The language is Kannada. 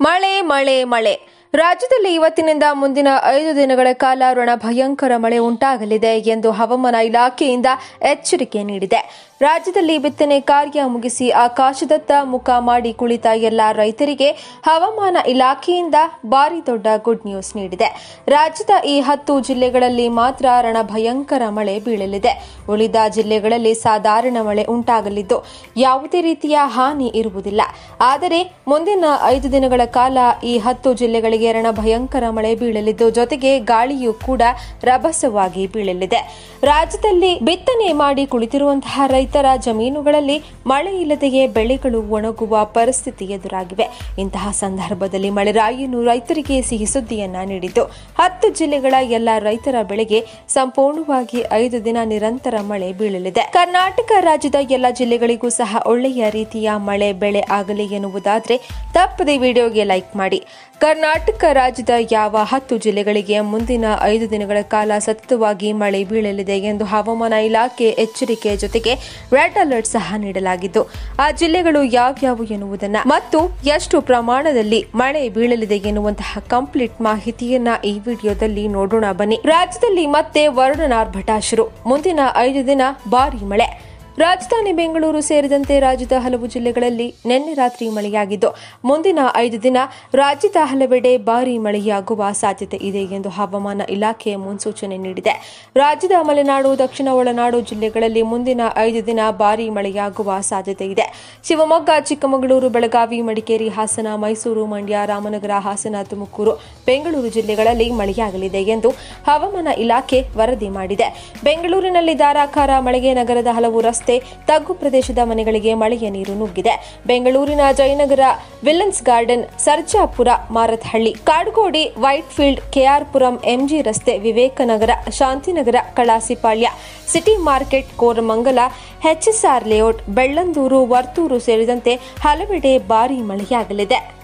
ಮಳೆ ಮಳೆ ಮಳೆ ರಾಜ್ಯದಲ್ಲಿ ಇವತ್ತಿನಿಂದ ಮುಂದಿನ ಐದು ದಿನಗಳ ಕಾಲ ರಣ ಭಯಂಕರ ಮಳೆ ಉಂಟಾಗಲಿದೆ ಎಂದು ಹವಾಮಾನ ಇಲಾಖೆಯಿಂದ ಎಚ್ಚರಿಕೆ ನೀಡಿದೆ ರಾಜ್ಯದಲ್ಲಿ ಬಿತ್ತನೆ ಕಾರ್ಯ ಮುಗಿಸಿ ಆಕಾಶದತ್ತ ಮುಖ ಮಾಡಿ ಕುಳಿತ ಎಲ್ಲ ರೈತರಿಗೆ ಹವಾಮಾನ ಇಲಾಖೆಯಿಂದ ಭಾರಿ ದೊಡ್ಡ ಗುಡ್ ನ್ಯೂಸ್ ನೀಡಿದೆ ರಾಜ್ಯದ ಈ ಹತ್ತು ಜಿಲ್ಲೆಗಳಲ್ಲಿ ಮಾತ್ರ ರಣ ಭಯಂಕರ ಮಳೆ ಬೀಳಲಿದೆ ಉಳಿದ ಜಿಲ್ಲೆಗಳಲ್ಲಿ ಸಾಧಾರಣ ಮಳೆ ಉಂಟಾಗಲಿದ್ದು ಯಾವುದೇ ರೀತಿಯ ಹಾನಿ ಇರುವುದಿಲ್ಲ ಆದರೆ ಮುಂದಿನ ಐದು ದಿನಗಳ ಕಾಲ ಈ ಹತ್ತು ಜಿಲ್ಲೆಗಳಿಗೆ ರಣ ಭಯಂಕರ ಮಳೆ ಬೀಳಲಿದ್ದು ಜೊತೆಗೆ ಗಾಳಿಯೂ ಕೂಡ ರಭಸವಾಗಿ ಬೀಳಲಿದೆ ರಾಜ್ಯದಲ್ಲಿ ಬಿತ್ತನೆ ಮಾಡಿ ಕುಳಿತಿರುವಂತಹ ರೈತರ ಜಮೀನುಗಳಲ್ಲಿ ಮಳೆ ಇಲ್ಲದೆಯೇ ಬೆಳೆಗಳು ಒಣಗುವ ಪರಿಸ್ಥಿತಿ ಎದುರಾಗಿವೆ ಇಂತಹ ಸಂದರ್ಭದಲ್ಲಿ ಮಳೆರಾಯನು ರೈತರಿಗೆ ಸಿಹಿ ಸುದ್ದಿಯನ್ನ ನೀಡಿದ್ದು ಹತ್ತು ಜಿಲ್ಲೆಗಳ ಎಲ್ಲ ರೈತರ ಬೆಳೆಗೆ ಸಂಪೂರ್ಣವಾಗಿ ಐದು ದಿನ ನಿರಂತರ ಮಳೆ ಬೀಳಲಿದೆ ಕರ್ನಾಟಕ ರಾಜ್ಯದ ಎಲ್ಲ ಜಿಲ್ಲೆಗಳಿಗೂ ಸಹ ಒಳ್ಳೆಯ ರೀತಿಯ ಮಳೆ ಬೆಳೆ ಆಗಲಿ ಎನ್ನುವುದಾದ್ರೆ ತಪ್ಪದೆ ವಿಡಿಯೋಗೆ ಲೈಕ್ ಮಾಡಿ ಕರ್ನಾಟಕ ರಾಜ್ಯದ ಯಾವ ಹತ್ತು ಜಿಲ್ಲೆಗಳಿಗೆ ಮುಂದಿನ ಐದು ದಿನಗಳ ಕಾಲ ಸತತವಾಗಿ ಮಳೆ ಬೀಳಲಿದೆ ಎಂದು ಹವಾಮಾನ ಇಲಾಖೆ ಎಚ್ಚರಿಕೆ ಜೊತೆಗೆ ರೆಡ್ ಅಲರ್ಟ್ ಸಹ ನೀಡಲಾಗಿದ್ದು ಆ ಜಿಲ್ಲೆಗಳು ಯಾವ್ಯಾವು ಎನ್ನುವುದನ್ನ ಮತ್ತು ಎಷ್ಟು ಪ್ರಮಾಣದಲ್ಲಿ ಮಳೆ ಬೀಳಲಿದೆ ಎನ್ನುವಂತಹ ಕಂಪ್ಲೀಟ್ ಮಾಹಿತಿಯನ್ನ ಈ ವಿಡಿಯೋದಲ್ಲಿ ನೋಡೋಣ ಬನ್ನಿ ರಾಜ್ಯದಲ್ಲಿ ಮತ್ತೆ ವರುಣನಾರ್ಭಟ ಶುರು ಮುಂದಿನ ಐದು ದಿನ ಭಾರಿ ಮಳೆ ರಾಜಧಾನಿ ಬೆಂಗಳೂರು ಸೇರಿದಂತೆ ರಾಜ್ಯದ ಹಲವು ಜಿಲ್ಲೆಗಳಲ್ಲಿ ನಿನ್ನೆ ರಾತ್ರಿ ಮಳೆಯಾಗಿದ್ದು ಮುಂದಿನ ಐದು ದಿನ ರಾಜ್ಯದ ಹಲವೆಡೆ ಭಾರೀ ಮಳೆಯಾಗುವ ಸಾಧ್ಯತೆ ಇದೆ ಎಂದು ಹವಾಮಾನ ಇಲಾಖೆ ಮುನ್ಸೂಚನೆ ನೀಡಿದೆ ರಾಜ್ಯದ ಮಲೆನಾಡು ದಕ್ಷಿಣ ಒಳನಾಡು ಜಿಲ್ಲೆಗಳಲ್ಲಿ ಮುಂದಿನ ಐದು ದಿನ ಭಾರೀ ಮಳೆಯಾಗುವ ಸಾಧ್ಯತೆ ಇದೆ ಶಿವಮೊಗ್ಗ ಚಿಕ್ಕಮಗಳೂರು ಬೆಳಗಾವಿ ಮಡಿಕೇರಿ ಹಾಸನ ಮೈಸೂರು ಮಂಡ್ಯ ರಾಮನಗರ ಹಾಸನ ತುಮಕೂರು ಬೆಂಗಳೂರು ಜಿಲ್ಲೆಗಳಲ್ಲಿ ಮಳೆಯಾಗಲಿದೆ ಎಂದು ಹವಾಮಾನ ಇಲಾಖೆ ವರದಿ ಮಾಡಿದೆ ಬೆಂಗಳೂರಿನಲ್ಲಿ ಧಾರಾಕಾರ ಮಳೆಗೆ ನಗರದ ಹಲವು ರಸ್ತೆ ತಗ್ಗು ಪ್ರದೇಶದ ಮನೆಗಳಿಗೆ ಮಳೆಯ ನೀರು ನುಗ್ಗಿದೆ ಬೆಂಗಳೂರಿನ ಜಯನಗರ ವಿಲ್ಲನ್ಸ್ ಗಾರ್ಡನ್ ಸರ್ಜಾಪುರ ಮಾರತ್ಹಳ್ಳಿ ಕಾಡ್ಗೋಡಿ ವೈಟ್ಫೀಲ್ಡ್ ಕೆಆರ್ಪುರಂ ಎಂಜಿ ರಸ್ತೆ Vivek Nagar Shantinagar ಕಳಾಸಿಪಾಳ್ಯ city market Koramangala HSR layout Bellandur Varthur ಸೇರಿದಂತೆ ಹಲವೆಡೆ ಭಾರೀ ಮಳೆಯಾಗಲಿದೆ